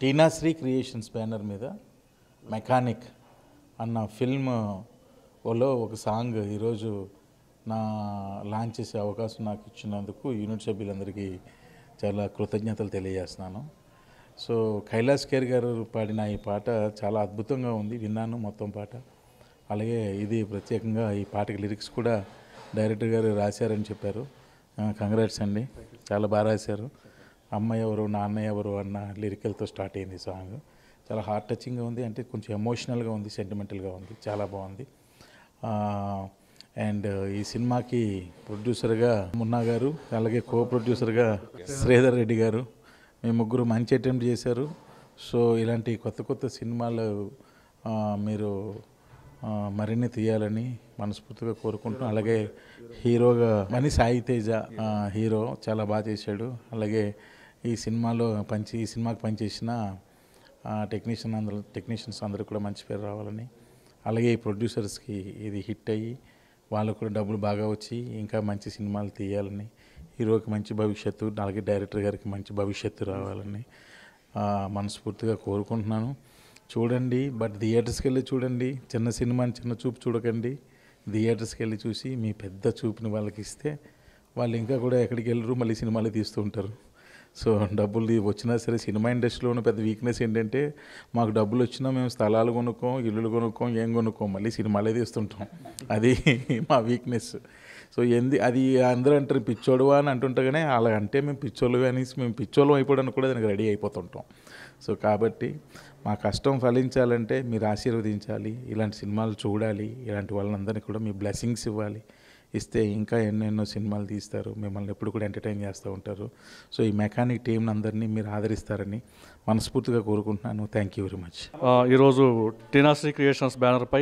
టీనాశ్రీ creations banner మీద mechanic అన్న film లో ఒక సాంగ్ ఈరోజు నా లాంచ్ చేసే అవకాశం నాకు ఇచ్చినందుకు యూనిట్ సభ్యులందరికీ చాలా కృతజ్ఞతలు తెలియజేస్తున్నాను సో కైలాస్ కేర్ గారు పాడిన ఈ పాట చాలా అద్భుతంగా ఉంది విన్నాను మొత్తం పాట అలాగే ఇది ప్రత్యేకంగా ఈ పాటకి లిరిక్స్ కూడా డైరెక్టర్ గారు రాశారని చెప్పారు కంగ్రాట్స్ అండి చాలా బాగా రాశారు అమ్మ ఎవరు నాన్న ఎవరు అన్న లిరికల్తో స్టార్ట్ అయింది సాంగ్ చాలా హార్ట్ టచింగ్గా ఉంది అంటే కొంచెం ఎమోషనల్గా ఉంది సెంటిమెంటల్గా ఉంది చాలా బాగుంది అండ్ ఈ సినిమాకి ప్రొడ్యూసర్గా మున్నా గారు అలాగే కో ప్రొడ్యూసర్గా శ్రీధర్ రెడ్డి గారు మేము ముగ్గురు మంచి అటెంప్ట్ చేశారు సో ఇలాంటి కొత్త కొత్త సినిమాలు ఆ, మీరు ఆ, మరిన్ని తీయాలని మనస్ఫూర్తిగా కోరుకుంటున్నాం అలాగే హీరోగా మని సాయి తేజ ఆ, హీరో చాలా బాగా చేశాడు అలాగే ఈ సినిమాలో పనిచే ఈ సినిమాకి పనిచేసిన టెక్నీషియన్ అందరూ టెక్నీషియన్స్ అందరూ కూడా మంచి పేరు రావాలని అలాగే ఈ ప్రొడ్యూసర్స్కి ఇది హిట్ అయ్యి వాళ్ళకు కూడా డబ్బులు బాగా వచ్చి ఇంకా మంచి సినిమాలు తీయాలని హీరోకి మంచి భవిష్యత్తు అలాగే డైరెక్టర్ గారికి మంచి భవిష్యత్తు రావాలని ఆ, మనస్ఫూర్తిగా కోరుకుంటున్నాను చూడండి బట్ థియేటర్స్కి వెళ్ళి చూడండి చిన్న సినిమాని చిన్న చూపు చూడకండి థియేటర్స్కి వెళ్ళి చూసి మీ పెద్ద చూపుని వాళ్ళకి ఇస్తే వాళ్ళు ఇంకా కూడా ఎక్కడికి వెళ్ళరు మళ్ళీ సినిమాలు తీస్తూ ఉంటారు సో డబ్బులు తీ- వచ్చినా సరే సినిమా ఇండస్ట్రీలో ఉన్న పెద్ద వీక్నెస్ ఏంటంటే మాకు డబ్బులు వచ్చినా మేము స్థలాలు కొనుక్కోం ఇల్లులు కొనుక్కోం ఏం కొనుక్కోం మళ్ళీ సినిమాలే తీస్తుంటాం అది మా వీక్నెస్ సో ఎంది అది అందరూ అంటారు పిచ్చోడువా అని అంటుంటగానే అలా అంటే మేము పిచ్చోళ్ళు అనేసి మేము పిచ్చోళ్ళం అయిపోవడానికి కూడా దానికి రెడీ అయిపోతుంటాం సో కాబట్టి మా కష్టం ఫలించాలంటే మీరు ఆశీర్వదించాలి ఇలాంటి సినిమాలు చూడాలి ఇలాంటి వాళ్ళందరినీ కూడా మీ బ్లెస్సింగ్స్ ఇవ్వాలి ఇస్తే ఇంకా ఎన్నెన్నో సినిమాలు తీస్తారు మిమ్మల్ని ఎప్పుడు కూడా ఎంటర్టైన్ చేస్తూ ఉంటారు సో ఈ మెకానిక్ టీంని అందరినీ మీరు ఆదరిస్తారని మనస్ఫూర్తిగా కోరుకుంటున్నాను థ్యాంక్ యూ వెరీ మచ్ ఆ, ఈరోజు టీనాశ్రీ క్రియేషన్స్ బ్యానర్పై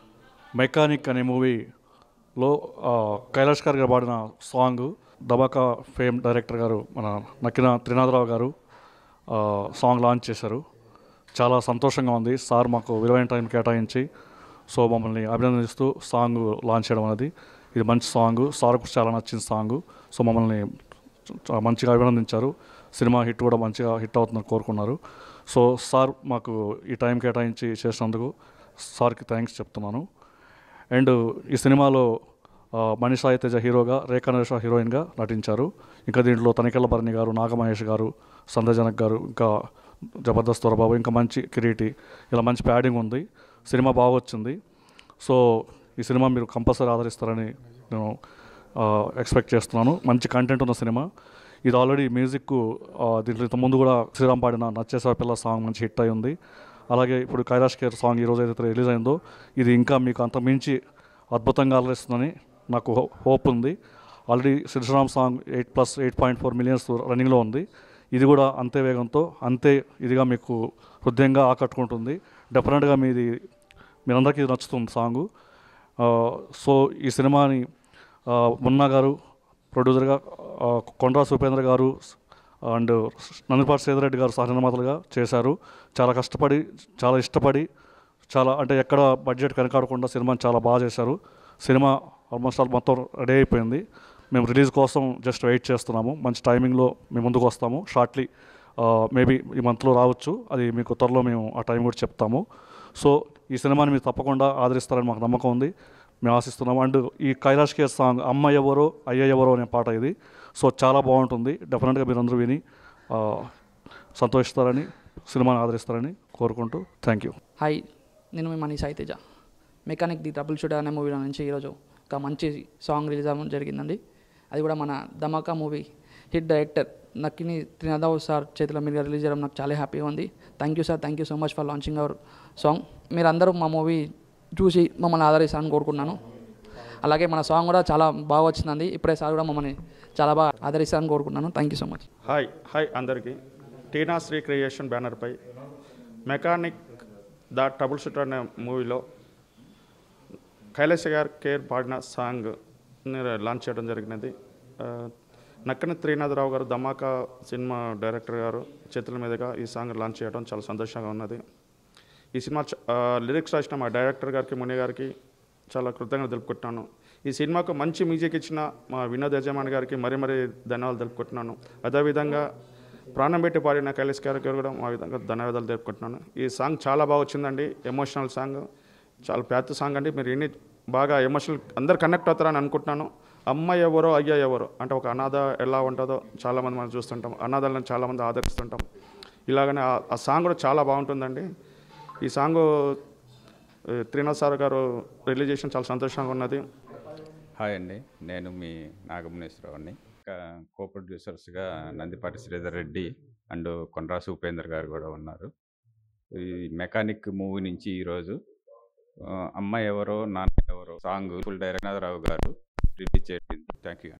మెకానిక్ అనే మూవీలో ఆ, కైలాష్ గారు గారు పాడిన సాంగ్ దబాకా ఫేమ్ డైరెక్టర్ గారు మన నక్కిన త్రినాథరావు గారు ఆ, సాంగ్ లాంచ్ చేశారు చాలా సంతోషంగా ఉంది సార్ మాకు విలువైన టైం కేటాయించి సో మమ్మల్ని అభినందిస్తూ సాంగ్ లాంచ్ చేయడం అనేది ఇది మంచి సాంగ్ సార్కు చాలా నచ్చిన సాంగ్ సో మమ్మల్ని చ- మంచిగా అభినందించారు సినిమా హిట్ కూడా మంచిగా హిట్ అవుతుందని కోరుకున్నారు సో సార్ మాకు ఈ టైం కేటాయించి చేసినందుకు సార్కి థ్యాంక్స్ చెప్తున్నాను అండ్ ఈ సినిమాలో ఆ, మణి సాయి తేజ హీరోగా రేఖా నరేష హీరోయిన్గా నటించారు ఇంకా దీంట్లో తనికెళ్ళ భరణి గారు నాగమహేష్ గారు సంధ్యజనక్ గారు ఇంకా జబర్దస్త్ త్వరబాబు ఇంకా మంచి కిరీటి ఇలా మంచి ప్యాడింగ్ ఉంది సినిమా బాగా వచ్చింది సో ఈ సినిమా మీరు కంపల్సరీ ఆదరిస్తారని నేను ఎక్స్పెక్ట్ చేస్తున్నాను మంచి కంటెంట్ ఉన్న సినిమా ఇది ఆల్రెడీ మ్యూజిక్ దీంట్లో ఇంతకుముందు కూడా శ్రీరామ్ పాడిన నచ్చేసా పిల్ల సాంగ్ మంచి హిట్ అయి ఉంది అలాగే ఇప్పుడు కైలాష్ కేర్ సాంగ్ ఈ రోజు అయితే రిలీజ్ అయిందో ఇది ఇంకా మీకు అంత మించి అద్భుతంగా అలరిస్తుందని నాకు హో- హోప్ ఉంది already Sriram song eight plus eight point four millions రన్నింగ్లో ఉంది ఇది కూడా అంతే వేగంతో అంతే ఇదిగా మీకు హృదయంగా ఆకట్టుకుంటుంది డెఫినెట్గా మీది మీరందరికీ ఇది నచ్చుతుంది సాంగు ఆ, సో ఈ సినిమాని ఆ, మున్నా గారు ప్రొడ్యూసర్గా ఆ, కొండ్రా సుపేంద్ర గారు అండ్ నందిపాటి శ్రీధరెడ్డి గారు సహనిర్మాతలుగా చేశారు చాలా కష్టపడి చాలా ఇష్టపడి చాలా అంటే ఎక్కడ బడ్జెట్ వెనకాడకుండా సినిమాని చాలా బాగా చేశారు సినిమా ఆల్మోస్ట్ ఆల్ మొత్తం రెడీ అయిపోయింది మేము రిలీజ్ కోసం జస్ట్ వెయిట్ చేస్తున్నాము మంచి టైమింగ్లో మేము ముందుకు వస్తాము షార్ట్లీ మేబీ ఈ మంత్లో రావచ్చు అది మీకు త్వరలో మేము ఆ టైం కూడా చెప్తాము సో ఈ సినిమాని మీరు తప్పకుండా ఆదరిస్తారని మాకు నమ్మకం ఉంది మేము ఆశిస్తున్నాము అండ్ ఈ కైలాష్ కేర్ సాంగ్ అమ్మ ఎవరో అయ్య ఎవరో అనే పాట ఇది సో చాలా బాగుంటుంది డెఫినెట్గా మీరు అందరూ విని ఆ, సంతోషిస్తారని సినిమాని ఆదరిస్తారని కోరుకుంటూ థ్యాంక్ యూ హాయ్ నేను మీ Mani Sai Teja mechanic the trouble shooter అనే మూవీలో నుంచి ఈరోజు ఒక మంచి సాంగ్ రిలీజ్ అవ్వడం జరిగిందండి అది కూడా మన Dhamaka movie hit director Nakkini Trinadha Rao sir చేతిలో మీరుగా రిలీజ్ చేయడం నాకు చాలా హ్యాపీగా ఉంది thank you sir thank you so much for launching our song మీరందరూ మా మూవీ చూసి మమ్మల్ని ఆదరిస్తారని కోరుకుంటున్నాను అలాగే మన సాంగ్ కూడా చాలా బాగా వచ్చిందండి ఇప్పుడే సార్ కూడా మమ్మల్ని చాలా బాగా ఆదరిస్తారని కోరుకుంటున్నాను thank you so much hi hi అందరికీ టీనా శ్రీ క్రియేషన్ బ్యానర్పై మెకానిక్ ద ట్రబుల్ షూటర్ అనే మూవీలో కైలాస గారు కేర్ పాడిన సాంగ్ లాంచ్ చేయడం జరిగినది ఆ, నక్కన త్రీనాథరావు గారు ధమాకా సినిమా డైరెక్టర్ గారు చేతుల మీదుగా ఈ సాంగ్ లాంచ్ చేయడం చాలా సంతోషంగా ఉన్నది ఈ సినిమా చ- ఆ, లిరిక్స్ రాసిన మా డైరెక్టర్ గారికి ముని గారికి చాలా కృతజ్ఞత తెలుపుకుంటున్నాను ఈ సినిమాకు మంచి మ్యూజిక్ ఇచ్చిన మా వినోద్ యజమాని గారికి మరీ మరీ ధన్యవాదాలు తెలుపుకుంటున్నాను అదేవిధంగా ప్రాణం పెట్టి పాడిన కైలాస్ గారికి కూడా మా విధంగా ధన్యవాదాలు తెలుపుకుంటున్నాను ఈ సాంగ్ చాలా బాగా వచ్చిందండి ఎమోషనల్ సాంగ్ చాలా పెద్ద సాంగ్ అండి మీరు ఎన్ని బాగా ఎమోషనల్ అందరు కనెక్ట్ అవుతారని అనుకుంటున్నాను అమ్మ ఎవరో అయ్య ఎవరో అంటే ఒక అనాథ ఎలా ఉంటుందో చాలామంది మనం చూస్తుంటాం అనాథలను చాలామంది ఆదరిస్తుంటాం ఇలాగనే ఆ- ఆ సాంగ్ కూడా చాలా బాగుంటుందండి ఈ song Trinath sir garu release చేసిన చాలా సంతోషంగా ఉన్నది హాయ్ అండి నేను మీ నాగమునేశ్వరరావుని కో ప్రొడ్యూసర్స్గా నందిపాటి శ్రీధర్ రెడ్డి అండ్ కొండ్రాసు ఉపేందర్ గారు కూడా ఉన్నారు ఈ మెకానిక్ మూవీ నుంచి ఈరోజు ఆ, అమ్మ ఎవరో నాన్న ఎవరో సాంగ్ ఫుల్ డైరెక్టర్ రావు గారు రిలీజ్ చేసింది థ్యాంక్ యూ